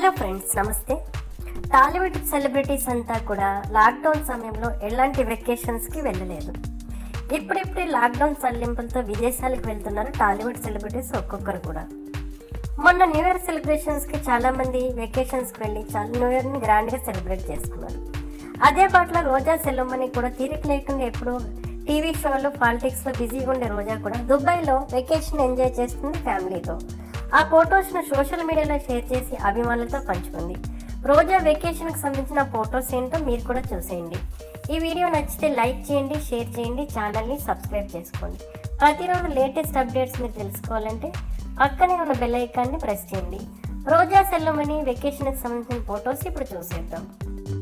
hello friends నమస్తే Tollywood celebrities అంతా కూడా లాక్డౌన్ సమయంలో ఎలాంటి వెకేషన్స్కి వెళ్ళలేదు ఇప్పుడిప్పుడే లాక్డౌన్ సల్లింపులతో విదేశాలకు వెళ్తున్నారు టాలీవుడ్ సెలబ్రిటీస్ ఒక్కొక్కరు కూడా మొన్న న్యూ ఇయర్ సెలబ్రేషన్స్కి చాలామంది వెకేషన్స్కి వెళ్ళి చాలా న్యూ ఇయర్ని గ్రాండ్గా సెలబ్రేట్ చేసుకున్నారు అదే పాటలో రోజా సెలవుమని కూడా తీరిక లేకుండా ఎప్పుడు టీవీ షోలు పాలిటిక్స్లో బిజీగా ఉండే రోజా కూడా దుబాయ్లో వెకేషన్ ఎంజాయ్ చేస్తుంది ఫ్యామిలీతో ఆ ఫొటోస్ను సోషల్ మీడియాలో షేర్ చేసి అభిమానులతో పంచుకుంది రోజా వెకేషన్కి సంబంధించిన ఫొటోస్ ఏంటో మీరు కూడా చూసేయండి ఈ వీడియో నచ్చితే లైక్ చేయండి షేర్ చేయండి ఛానల్ని సబ్స్క్రైబ్ చేసుకోండి ప్రతిరోజు లేటెస్ట్ అప్డేట్స్ మీరు తెలుసుకోవాలంటే పక్కనే ఉన్న బెల్ ఐకాన్ని ప్రెస్ చేయండి రోజా సెల్లమని వెకేషన్కి సంబంధించిన ఫొటోస్ ఇప్పుడు చూసేద్దాం